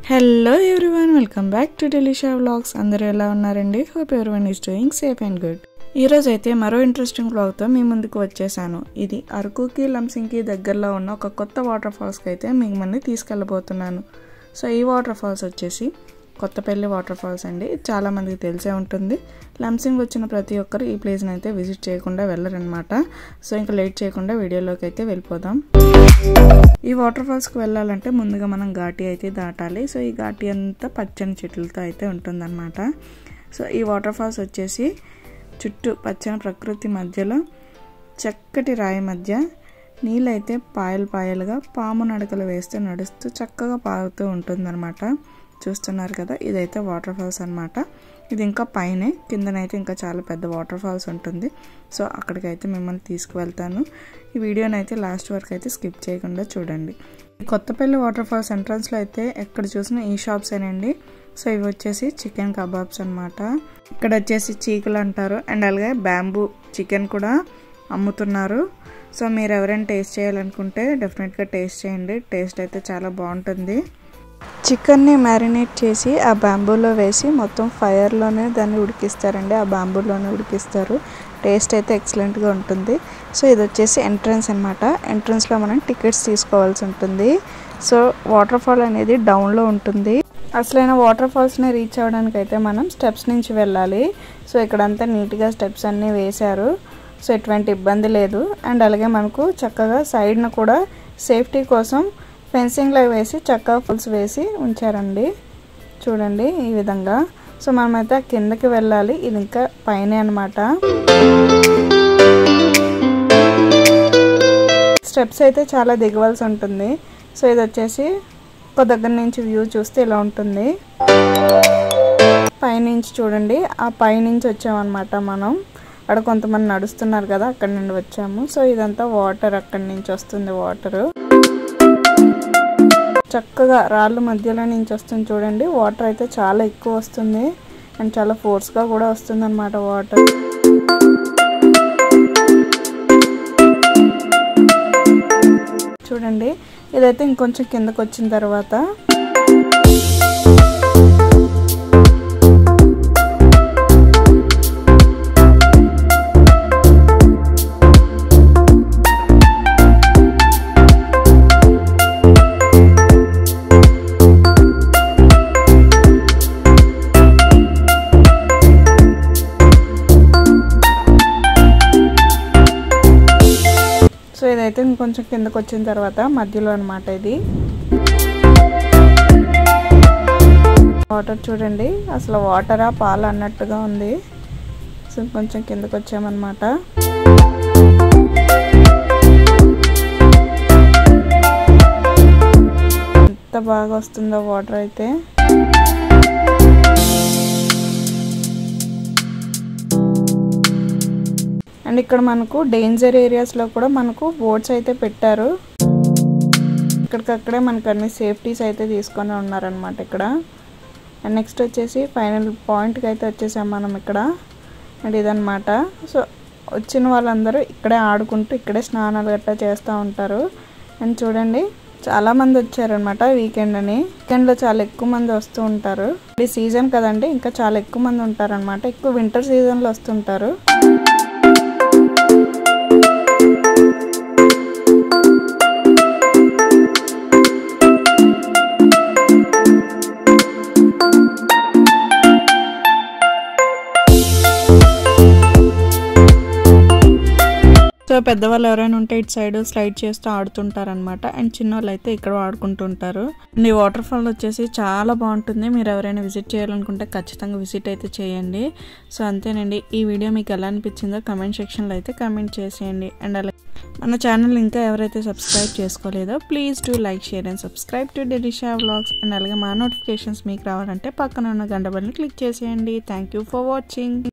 hello everyone welcome back to Delisha vlogs అందరూ ఎలా ఉన్నారండి hope everyone is doing safe and good ఈరోజు అయితే మరో ఇంట్రెస్టింగ్ వ్లాగ్తో మీ ముందుకు వచ్చేసాను ఇది అరకుకి లంసింగ్కి దగ్గరలో ఉన్న ఒక కొత్త వాటర్ ఫాల్స్కి అయితే మిమ్మల్ని తీసుకెళ్ళబోతున్నాను సో ఈ వాటర్ ఫాల్స్ వచ్చేసి కొత్తపల్లి వాటర్ ఫాల్స్ అండి చాలా మందికి తెలిసే ఉంటుంది లంసింగ్ వచ్చిన ప్రతి ఒక్కరు ఈ ప్లేస్ని అయితే విజిట్ చేయకుండా వెళ్ళరనమాట సో ఇంకా లేట్ చేయకుండా వీడియోలోకి అయితే వెళ్ళిపోదాం ఈ వాటర్ ఫాల్స్కి వెళ్ళాలంటే ముందుగా మనం ఘాటి అయితే దాటాలి సో ఈ ఘాటి అంతా పచ్చని చెట్లతో అయితే ఉంటుందన్నమాట సో ఈ వాటర్ ఫాల్స్ వచ్చేసి చుట్టూ పచ్చని ప్రకృతి మధ్యలో చక్కటి రాయి మధ్య నీళ్ళైతే పాయలు పాయలుగా పాము నడకలు వేస్తూ నడుస్తూ చక్కగా పారుతూ ఉంటుందన్నమాట చూస్తున్నారు కదా ఇదైతే వాటర్ ఫాల్స్ అనమాట ఇది ఇంకా పైనే కిందనైతే ఇంకా చాలా పెద్ద వాటర్ ఫాల్స్ ఉంటుంది సో అక్కడికైతే మిమ్మల్ని తీసుకువెళ్తాను ఈ వీడియోని అయితే లాస్ట్ వరకు అయితే స్కిప్ చేయకుండా చూడండి కొత్తపల్లి వాటర్ ఫాల్స్ ఎంట్రన్స్లో అయితే ఎక్కడ చూసినా ఈ షాప్స్ ఏనండి సో ఇవి వచ్చేసి చికెన్ కబాబ్స్ అనమాట ఇక్కడ వచ్చేసి చీకులు అంటారు అండ్ అలాగే బ్యాంబూ చికెన్ కూడా అమ్ముతున్నారు సో మీరు ఎవరైనా టేస్ట్ చేయాలనుకుంటే డెఫినెట్గా టేస్ట్ చేయండి టేస్ట్ అయితే చాలా బాగుంటుంది చికెన్ని మ్యారినేట్ చేసి ఆ బ్యాంబూలో వేసి మొత్తం ఫైర్లోనే దాన్ని ఉడికిస్తారండి ఆ బ్యాంబూలోనే ఉడికిస్తారు టేస్ట్ అయితే ఎక్సలెంట్గా ఉంటుంది సో ఇది వచ్చేసి ఎంట్రన్స్ అనమాట ఎంట్రన్స్లో మనం టికెట్స్ తీసుకోవాల్సి ఉంటుంది సో వాటర్ ఫాల్ అనేది డౌన్లో ఉంటుంది అసలైన వాటర్ ఫాల్స్ని రీచ్ అవ్వడానికి అయితే మనం స్టెప్స్ నుంచి వెళ్ళాలి సో ఇక్కడంతా నీట్గా స్టెప్స్ అన్నీ వేశారు సో ఎటువంటి ఇబ్బంది లేదు అండ్ అలాగే మనకు చక్కగా సైడ్ను కూడా సేఫ్టీ కోసం ఫెన్సింగ్లో వేసి చక్కగా ఫుల్స్ వేసి ఉంచారండి చూడండి ఈ విధంగా సో మనమైతే కిందకి వెళ్ళాలి ఇది ఇంకా పైనే అనమాట స్టెప్స్ అయితే చాలా దిగవలసి ఉంటుంది సో ఇది వచ్చేసి ఒక దగ్గర నుంచి వ్యూ చూస్తే ఇలా ఉంటుంది పైనుంచి చూడండి ఆ పైనుంచి వచ్చామన్నమాట మనం అక్కడ కొంతమంది నడుస్తున్నారు కదా అక్కడ నుండి వచ్చాము సో ఇదంతా వాటర్ అక్కడి నుంచి వస్తుంది వాటర్ చక్కగా రాళ్ళ మధ్యలో నుంచి వస్తుంది చూడండి వాటర్ అయితే చాలా ఎక్కువ వస్తుంది అండ్ చాలా ఫోర్స్గా కూడా వస్తుంది అనమాట వాటర్ చూడండి ఇదైతే ఇంకొంచెం కిందకు వచ్చిన తర్వాత సో ఇదైతే ఇంకొంచెం కిందకు వచ్చిన తర్వాత మధ్యలో అనమాట ఇది వాటర్ చూడండి అసలు వాటరా పాలు అన్నట్టుగా ఉంది సో కొంచెం కిందకు వచ్చామన్నమాట ఎంత బాగా వస్తుందో వాటర్ అయితే అండ్ ఇక్కడ మనకు డేంజర్ ఏరియాస్లో కూడా మనకు బోట్స్ అయితే పెట్టారు ఇక్కడికక్కడే మనకు అన్ని సేఫ్టీస్ అయితే తీసుకొని ఉన్నారనమాట ఇక్కడ అండ్ నెక్స్ట్ వచ్చేసి ఫైనల్ పాయింట్కి అయితే వచ్చేసాం మనం ఇక్కడ అండ్ ఇదనమాట సో వచ్చిన వాళ్ళందరూ ఇక్కడే ఆడుకుంటూ ఇక్కడే స్నానాలు గట్టా చేస్తూ ఉంటారు అండ్ చూడండి చాలా మంది వచ్చారనమాట వీకెండ్ అని వీకెండ్లో చాలా ఎక్కువ మంది వస్తూ ఉంటారు ఇది సీజన్ కదండి ఇంకా చాలా ఎక్కువ మంది ఉంటారనమాట ఎక్కువ వింటర్ సీజన్లో వస్తుంటారు సో పెద్దవాళ్ళు ఎవరైనా ఉంటే ఇటు సైడ్ స్లైడ్ చేస్తూ ఆడుతుంటారనమాట అండ్ చిన్నవాళ్ళు అయితే ఇక్కడ ఆడుకుంటుంటారు ఈ వాటర్ ఫాల్ వచ్చేసి చాలా బాగుంటుంది మీరు ఎవరైనా విజిట్ చేయాలనుకుంటే ఖచ్చితంగా విజిట్ అయితే చేయండి సో అంతేనండి ఈ వీడియో మీకు ఎలా అనిపించిందో కమెంట్ సెక్షన్లో అయితే కమెంట్ చేసేయండి అండ్ అలాగే మన ఛానల్ ఇంకా ఎవరైతే సబ్స్క్రైబ్ చేసుకోలేదో please do like share and subscribe to Delisha vlogs and అలాగే మా నోటిఫికేషన్స్ మీకు రావాలంటే పక్కన ఉన్న గంట బల్ని క్లిక్ చేసేయండి థ్యాంక్ యూ ఫర్ వాచింగ్